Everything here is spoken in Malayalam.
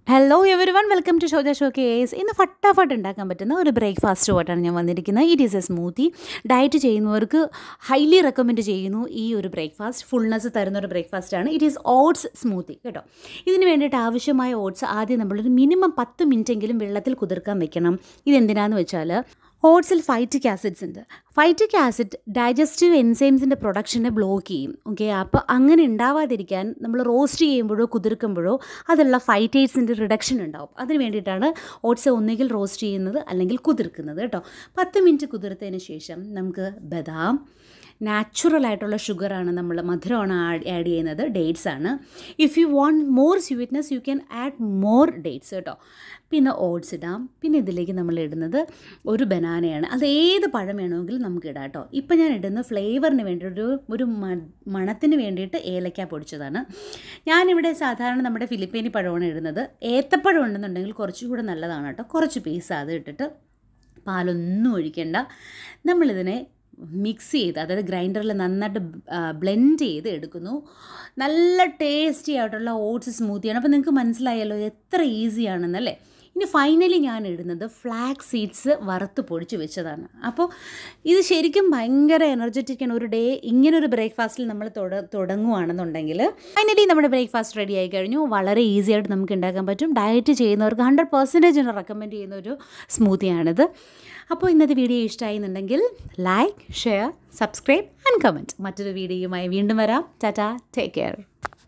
hello everyone welcome to ഷോജ ഷോ കേസ് ഇന്ന് ഫട്ടാഫട്ട് ഉണ്ടാക്കാൻ പറ്റുന്ന ഒരു ബ്രേക്ക്ഫാസ്റ്റ് ആയിട്ടാണ് ഞാൻ വന്നിരിക്കുന്നത് it is a smoothie diet ചെയ്യുന്നവർക്ക് ഹൈലി റെക്കമെൻഡ് ചെയ്യുന്നു ഈ ഒരു ബ്രേക്ക്ഫാസ്റ്റ് ഫുൾനെസ് തരുന്ന ഒരു ബ്രേക്ക്ഫാസ്റ്റ് ആണ് ഇറ്റ് ഈസ് ഓട്സ് സ്മൂത്തി കേട്ടോ ഇതിന് വേണ്ടിയിട്ട് ആവശ്യമായ ഓട്സ് ആദ്യം നമ്മളൊരു മിനിമം പത്ത് മിനിറ്റെങ്കിലും വെള്ളത്തിൽ കുതിർക്കാൻ വെക്കണം ഇതെന്തിനാന്ന് വെച്ചാൽ ഓട്സിൽ ഫൈറ്റിക് ആസിഡ്സ് ഉണ്ട് ഫൈറ്റിക് ആസിഡ് ഡൈജസ്റ്റീവ് എൻസൈംസിൻ്റെ പ്രൊഡക്ഷനെ ബ്ലോക്ക് ചെയ്യും ഓക്കെ അപ്പോൾ അങ്ങനെ ഉണ്ടാവാതിരിക്കാൻ നമ്മൾ റോസ്റ്റ് ചെയ്യുമ്പോഴോ കുതിർക്കുമ്പോഴോ അതിലുള്ള ഫൈറ്റേറ്റ്സിൻ്റെ റിഡക്ഷൻ ഉണ്ടാവും അതിന് വേണ്ടിയിട്ടാണ് ഓട്സ് ഒന്നുകിൽ റോസ്റ്റ് ചെയ്യുന്നത് അല്ലെങ്കിൽ കുതിർക്കുന്നത് കേട്ടോ പത്ത് മിനിറ്റ് കുതിർത്തതിന് ശേഷം നമുക്ക് ബദാം നാച്ചുറൽ ആയിട്ടുള്ള ഷുഗറാണ് നമ്മൾ മധുരമാണ് ആഡ് ആഡ് ചെയ്യുന്നത് ഡേറ്റ്സ് ആണ് if you want more sweetness you can add more dates കേട്ടോ പിന്നെ ഓട്സ് ഇടാം പിന്നെ ഇതിലേക്ക് നമ്മൾ ഇടുന്നത് ഒരു ബനാനയാണ് അത് ഏത് പഴം വേണമെങ്കിലും നമുക്ക് ഇടാം കേട്ടോ ഇപ്പം ഞാൻ ഇടുന്ന ഫ്ലേവറിന് വേണ്ടി ഒരു ഒരു മണത്തിന് വേണ്ടിയിട്ട് ഏലക്ക പൊടിച്ചതാണ് ഞാനിവിടെ സാധാരണ നമ്മുടെ ഫിലിപ്പീനി പഴമാണ് ഇടുന്നത് ഏത്തപ്പഴം ഉണ്ടെന്നുണ്ടെങ്കിൽ കുറച്ചുകൂടെ നല്ലതാണ് കേട്ടോ കുറച്ച് പീസ് അത് ഇട്ടിട്ട് പാലൊന്നും ഒഴിക്കേണ്ട നമ്മളിതിനെ മിക്സ് ചെയ്ത് അതായത് ഗ്രൈൻഡറിൽ നന്നായിട്ട് ബ്ലെൻഡ് ചെയ്ത് എടുക്കുന്നു നല്ല ടേസ്റ്റി ആയിട്ടുള്ള ഓട്സ് സ്മൂത്തിയാണ് അപ്പോൾ നിങ്ങൾക്ക് മനസ്സിലായല്ലോ എത്ര ഈസിയാണെന്നല്ലേ ഇനി ഫൈനലി ഞാൻ ഇടുന്നത് ഫ്ലാക്സ് സീഡ്സ് വറുത്ത് പൊടിച്ച് വെച്ചതാണ് അപ്പോൾ ഇത് ശരിക്കും ഭയങ്കര എനർജറ്റിക് ആണ് ഒരു ഡേ ഇങ്ങനെ ഒരു ബ്രേക്ക്ഫാസ്റ്റിൽ നമ്മൾ തുട തുടങ്ങുകയാണെന്നുണ്ടെങ്കിൽ ഫൈനലി നമ്മുടെ ബ്രേക്ക്ഫാസ്റ്റ് റെഡി ആയി കഴിഞ്ഞു വളരെ ഈസി ആയിട്ട് നമുക്ക് ഉണ്ടാക്കാൻ പറ്റും ഡയറ്റ് ചെയ്യുന്നവർക്ക് ഹൺഡ്രഡ് പെർസെൻറ്റേജ് റെക്കമെൻഡ് ചെയ്യുന്ന ഒരു സ്മൂത്തിയാണിത് അപ്പോൾ ഇന്നത്തെ വീഡിയോ ഇഷ്ടമായി എന്നുണ്ടെങ്കിൽ like share subscribe and comment മറ്റൊരു വീഡിയോയുമായി വീണ്ടും വരാം ടാറ്റാ ടേക്ക് കെയർ